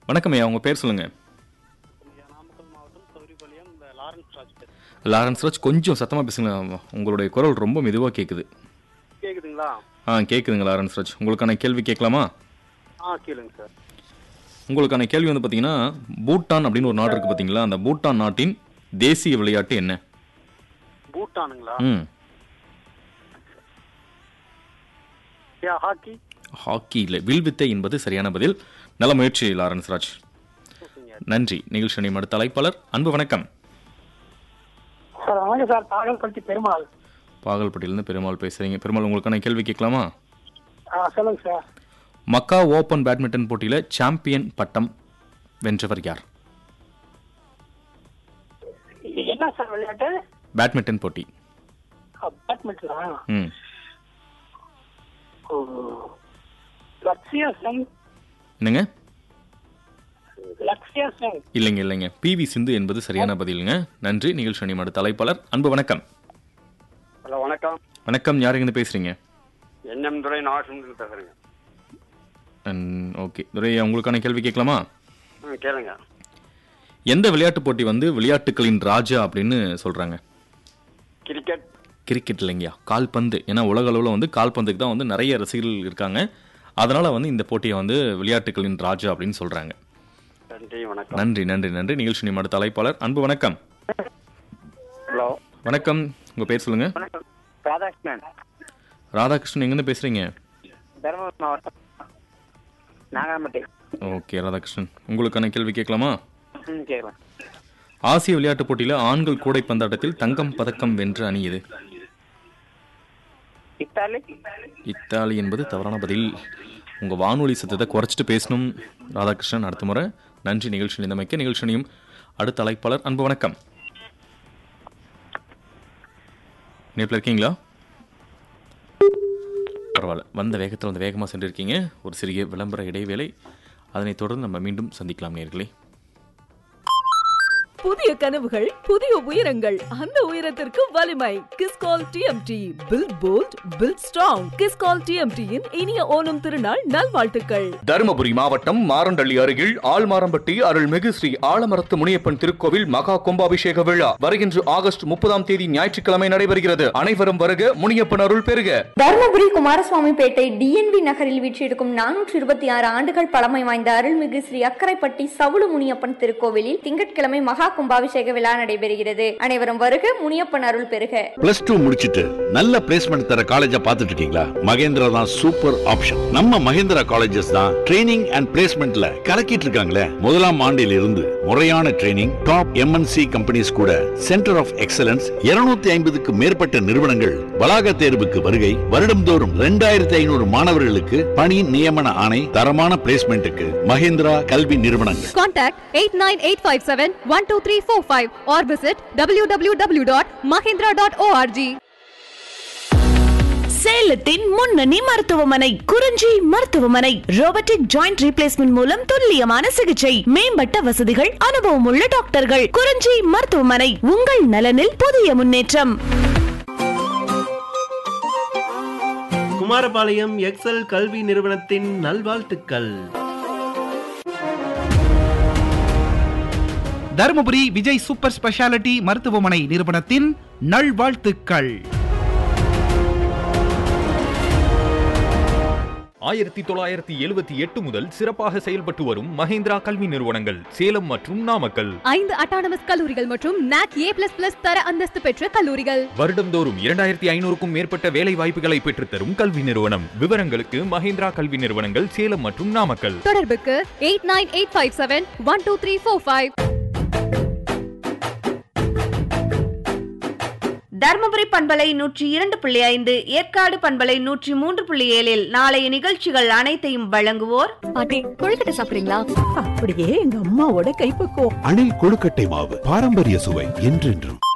வணக்கம் ஐயா உங்கள் பேர் சொல்லுங்கள் நாமக்கல் மாவட்டம் சௌரிபாளையம் இந்த லாரன்ஸ் ராஜ் பேசுறேன். லாரன்ஸ் ராஜ் கொஞ்சம் சத்தமாக பேசுங்க உங்களுடைய குரல் ரொம்ப மெதுவாக கேட்குது கேக்குதுங்களா ஆ கேட்குதுங்க லாரன்ஸ் ராஜ் உங்களுக்கான கேள்வி கேட்கலாமா ஆ கேளுங்க சார் உங்களுக்கான கேள்வி வந்து பார்த்தீங்கன்னா பூட்டான் அப்படின்னு ஒரு நாடு இருக்குது பார்த்தீங்களா அந்த பூட்டான் நாட்டின் தேசிய விளையாட்டு என்ன பூட்டானுங்களா ம் யா ஹாக்கி ஹாக்கி இல்லை வில்வித்தை என்பது சரியான பதில் நல்ல முயற்சி லாரன்ஸ் ராஜ் ஓகேங்க நன்றி நிகழ்ச்சி நிமிட தலைப்பாளர் அன்பு வணக்கம் சார் வணக்கம் சார் பாகல்பட்டி பெருமாள் பாகல்பட்டியிலேருந்து பெருமாள் பேசுகிறீங்க பெருமாள் உங்களுக்கான கேள்வி கேட்கலாமா ஆ சொல்லுங்க சார் மக்கா ஓபன் பேட்மிண்டன் போட்டியில் சாம்பியன் பட்டம் வென்றவர் யார் என்ன சார் விளையாட்டு பேட்மிண்டன் போட்டி பேட்மிண்டனா ம் லக்ஷயா சென் என்னங்க லக்ஷயா சென் இல்லைங்க இல்லைங்க பிவி சிந்து என்பது சரியான பதிலுங்க நன்றி நிகழ்ச்சி நிமிட தலைப்பாளர் அன்பு வணக்கம் ஹலோ வணக்கம் வணக்கம் யாருங்க பேசுறீங்க என்எம் துறை நாகசமுத்திரம் பேசுறேங்க ம், ஓகே துரை உங்களுக்கான கேள்வி கேட்கலாமா ம் கேளுங்க எந்த விளையாட்டு போட்டி வந்து விளையாட்டுகளின் ராஜா அப்படின்னு சொல்றாங்க கிரிக்கெட் கிரிக்கெட் இல்லைங்கயா கால்பந்து ஏன்னா உலக அளவில் வந்து கால்பந்துக்கு தான் வந்து நிறைய ரசிகர்கள் இருக்காங்க அதனால வந்து இந்த போட்டியை வந்து விளையாட்டுகளின் ராஜா அப்படின்னு சொல்றாங்க நன்றி வணக்கம் நன்றி நன்றி நன்றி நிகழ்ச்சி நிமிட தலைப்பாளர் அன்பு வணக்கம் ஹலோ வணக்கம் உங்க பேர் சொல்லுங்க வணக்கம் ராதாகிருஷ்ணன் ராதாகிருஷ்ணன் எங்கேருந்து பேசுறீங்க தருமபுரி மாவட்டம் நாகாம்பட்டி ஓகே ராதாகிருஷ்ணன் உங்களுக்கான கேள்வி கேட்கலாமா ம் கேட்கலாம் ஆசிய விளையாட்டுப் போட்டியில் ஆண்கள் கூடைப்பந்தாட்டத்தில் தங்கம் பதக்கம் வென்ற அணி இது இத்தாலி இத்தாலி என்பது தவறான பதில் உங்க வானொலி சத்தத்தை குறைச்சிட்டு பேசணும் ராதாகிருஷ்ணன் அடுத்த முறை நன்றி நிகழ்ச்சி நிலைமைக்க நிகழ்ச்சியும் அடுத்த அழைப்பாளர் அன்பு வணக்கம் இணைப்பில் இருக்கீங்களா பரவாயில்ல வந்த வேகத்தில் வந்து வேகமாக சென்றிருக்கீங்க ஒரு சிறிய விளம்பர இடைவேளை அதனைத் தொடர்ந்து நம்ம மீண்டும் சந்திக்கலாம் நேர்களே புதிய கனவுகள் புதிய உயரங்கள் அந்த உயரத்திற்கு வலிமை Kiscol TMT build bold build strong Kiscol டிஎம்டியின் இனிய ஓணம் திருநாள் நல்வாழ்த்துக்கள் தருமபுரி மாவட்டம் மாரண்டள்ளி அருகில் ஆழ்மாரம்பட்டி அருள்மிகு ஸ்ரீ ஆலமரத்து முனியப்பன் திருக்கோவில் மகா கும்பாபிஷேக விழா வருகின்ற ஆகஸ்ட் முப்பதாம் தேதி ஞாயிற்றுக்கிழமை நடைபெறுகிறது அனைவரும் வருக முனியப்பன் அருள் பெறுக தருமபுரி குமாரசுவாமிப்பேட்டை டிஎன்பி நகரில் வீற்றிருக்கும் நானூற்றி இருபத்தி ஆறு ஆண்டுகள் பழமை வாய்ந்த அருள்மிகு ஸ்ரீ அக்கரைப்பட்டி சவுளு முனியப்பன் திருக்கோவிலில் திங்கட்கிழமை மகா கும்பாபிஷேக விழா நடைபெறுகிறது அனைவரும் வருக முனியப்பன் அருள் பெறுக பிளஸ் டூ முடிச்சிட்டு நல்ல பிளேஸ்மெண்ட் தர காலேஜா பார்த்துட்டு இருக்கீங்களா மகேந்திரா தான் சூப்பர் ஆப்ஷன் நம்ம மகேந்திரா காலேஜஸ் தான் ட்ரைனிங் அண்ட் பிளேஸ்மெண்ட்ல கலக்கிட்டு இருக்காங்களே முதலாம் ஆண்டில் இருந்து முறையான ட்ரைனிங் டாப் எம்என்சி கம்பெனிஸ் கூட சென்டர் ஆஃப் எக்ஸலன்ஸ் 250 ஐம்பதுக்கு மேற்பட்ட நிறுவனங்கள் வளாக தேர்வுக்கு வருகை வருடம்தோறும் ரெண்டாயிரத்தி ஐநூறு மாணவர்களுக்கு பணி நியமன ஆணை தரமான பிளேஸ்மெண்ட்டுக்கு மகேந்திரா கல்வி நிறுவனங்கள் Contact 89857-12345 or visit www.mahindra.org. சேலத்தின் முன்னணி மருத்துவமனை குறிஞ்சி மருத்துவமனை ரோபோட்டிக் ஜாயிண்ட் ரீப்ளேஸ்மெண்ட் மூலம் துல்லியமான சிகிச்சை மேம்பட்ட வசதிகள் அனுபவமுள்ள டாக்டர்கள் குறிஞ்சி மருத்துவமனை உங்கள் நலனில் புதிய முன்னேற்றம் குமாரபாளையம் எக்ஸல் கல்வி நிறுவனத்தின் நல்வாழ்த்துக்கள் தருமபுரி விஜய் சூப்பர் ஸ்பெஷாலிட்டி மருத்துவமனை நிறுவனத்தின் நல்வாழ்த்துக்கள் ஆயிரத்தி தொள்ளாயிரத்தி எழுபத்தி எட்டு முதல் சிறப்பாக செயல்பட்டு வரும் மஹேந்திரா கல்வி நிறுவனங்கள் சேலம் மற்றும் நாமக்கல் ஐந்து அட்டானமஸ் கல்லூரிகள் மற்றும் நாக் ஏ பிளஸ் பிளஸ் தர அந்தஸ்து பெற்ற கல்லூரிகள் வருடம்தோறும் இரண்டாயிரத்தி ஐநூறுக்கும் மேற்பட்ட வேலை வாய்ப்புகளை பெற்றுத்தரும் கல்வி நிறுவனம் விவரங்களுக்கு மஹேந்திரா கல்வி நிறுவனங்கள் சேலம் மற்றும் நாமக்கல் தொடர்புக்கு eight nine eight five seven one two three four five Dharmapuri பண்பலை நூற்றி இரண்டு புள்ளி ஐந்து ஏற்காடு பண்பலை நூற்றி மூன்று புள்ளி ஏழில் நாளைய நிகழ்ச்சிகள் அனைத்தையும் வழங்குவோர் பாட்டி கொழுக்கட்டை சாப்பிடுறீங்களா அப்படியே எங்க அம்மாவோட கைப்பக்குவம் அணில் கொழுக்கட்டை மாவு பாரம்பரிய சுவை என்றென்றும்